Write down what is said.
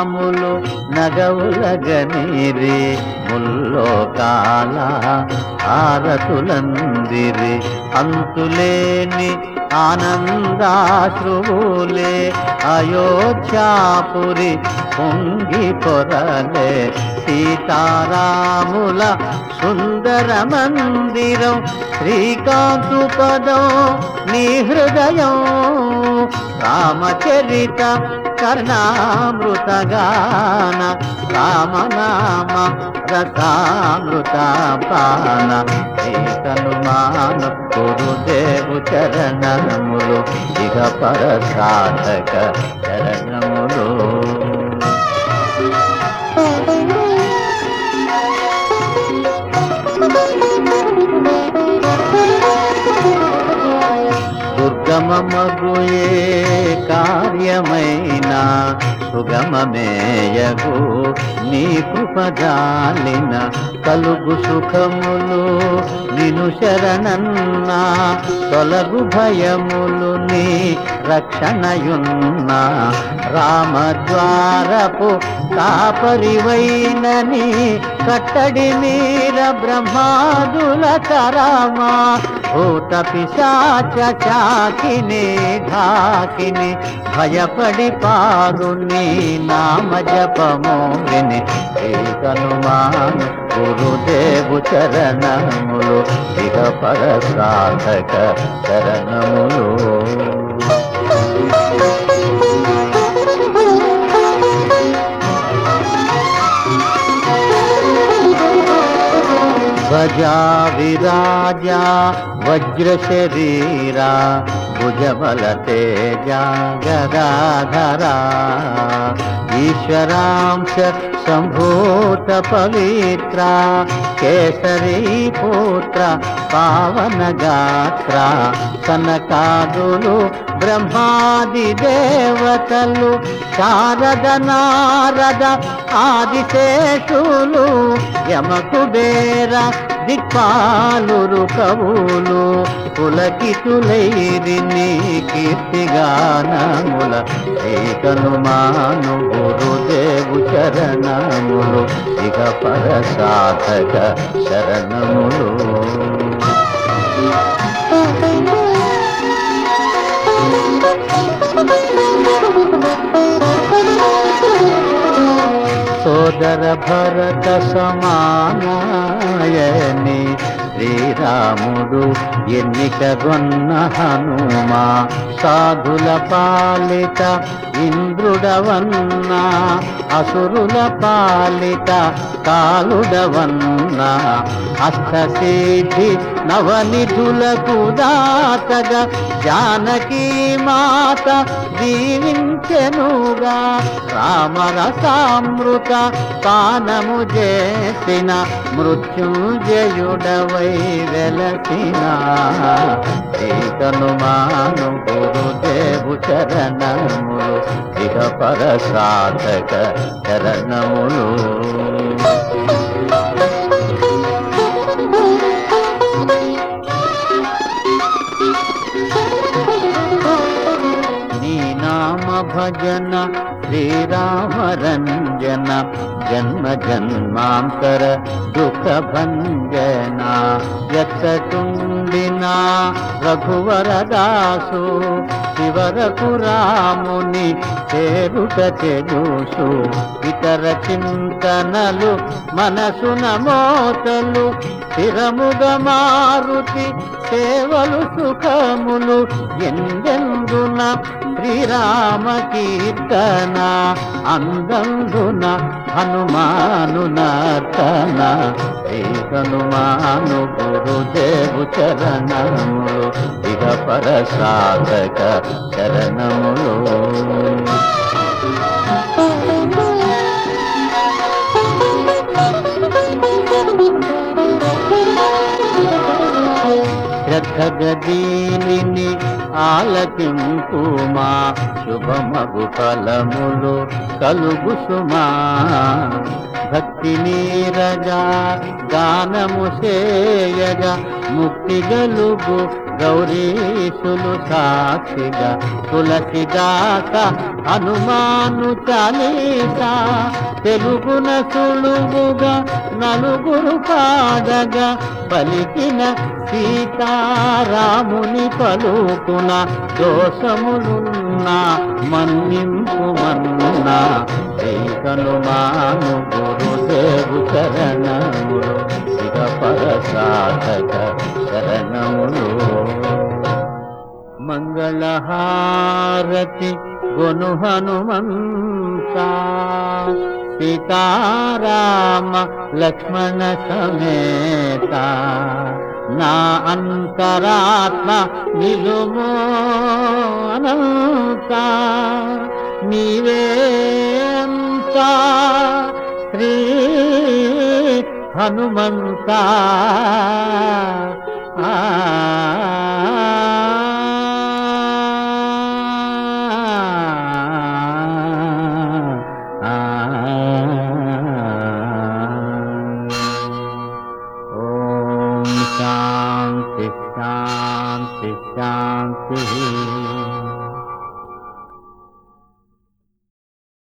నామములు నగవులగనీరి ముల్లోకాల ఆరతులందిరి అంతులేని ఆనందాశ్రువులే అయోధ్యాపురి పొంగి పొరలే సీతారాముల సుందర మందిరం శ్రీకాంతు పదం నీ హృదయం రామచరిత కర్ణామృతగాన రామనామ రసామృత పాన ఏకనుమాన గురుదేవు చరణములు ఇక పరసాధక చరణములు దుర్గమమగుయే కార్యమైనా సుగమమేయగు నీ కృపజాలిన కలుగు సుఖములు నిను శరణన్నా తొలగు భయములు నీ రక్షణయున్నా రామద్వారపు కాపరివైనని కట్టడి మీర బ్రహ్మాదుల కరామా భూత పిశాచ చాకిని ఢాకిని భయపడి పారు నీ నామ జపము విని ఏకనుమాను గురుదేవు చరణములు ఇక పర సాధక చరణములు ధ్వజా విరాజా వజ్ర శరీరా భుజబల తేజ గదాధరా ఈశ్వరాంశ సంభూత పవిత్ర కేసరీ పుత్ర పావన గాత్ర కనకాదులు బ్రహ్మాది దేవతలు శారద నారద ఆదిశేషులు యమకుబేర దిక్పాలురు కవులు పులకితులైరి నీ కీర్తిగానముల ఏకనుమాను గురుదేవు చరణములు ఇక పర సాధక శరణములు సోదర భరత సమానాయని శ్రీరాముడు ఎన్నిక గొన్న హనుమా సాధుల పాలిత ఇంద్రుడవన్నా అసురుల పాలిత కాలుడవన్నా అష్టసిద్ధి నవనిధులకు దాతగా జానకీ మాత దీవించెనుగా రామరసామృత పానము చేసిన మృత్యుంజయుడవై వెలసిన ఏకనుమాను గురుదేవు చరణములు ఇక పర సాధక చరణములు నీ నామ భజన శ్రీరామ రంజన జన్మ జన్మాంతర దుఃఖ భంజన ఎత్తటుండిన రఘువరదాసు శివరకు రాముని చేరుట తెలుసు ఇతర చింతనలు మనసున మోతలు స్థిరముగా మారుతి సేవలు సుఖములు ఎందెందున శ్రీరామ కీర్తన అందందున హనుమాను నర్తన శ్రీ హనుమాను గురుదేవు చరణములు ఇక పర సాధక చరణములు శ్రద్ధగదీని ఆలకింపుమా శుభమగు ఫలములు కలుగు సుమా భక్తి నీరగా గానము చేయగా ముక్తి గలుగు గౌరీశులు సాక్షిగా తులసిదాస హనుమాను చాలీసా తెలుగున సులువుగా నలుగురు పాడగా పలికిన సీతారాముని పలుకున దోషములున్నా మన్నింపు మన్నా హనుమాను గురుదేవు శరణములు ఇక పరసాధక శరణములు మంగళహారతి గొను హనుమంత సీతారామ లక్ష్మణ సమేత నా అంతరాత్మ నిలుమో అనంత నీవే అంత శ్రీ హనుమంత ఆ ఓం శాంతి శాంతి శాంతి